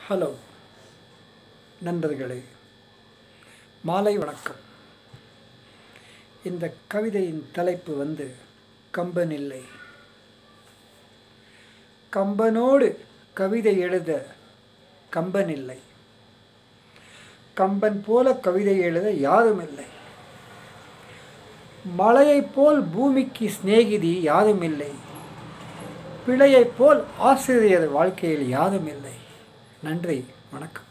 hello நண்பர்களே மாலை வணக்கம் இந்த கவிதையின் தலைப்பு வந்து கம்பன் இல்லை கம்பனோடு கவிதை எழுத கம்பன் இல்லை கம்பன் போல கவிதை எழுத யாரும் இல்லை மலையைப் போல் பூமிக்கு சிநேகிதி யாரும் இல்லை பிழையைப் போல் ஆசிரியர் வாழ்க்கையில் யாரும் இல்லை நன்றி வணக்கம்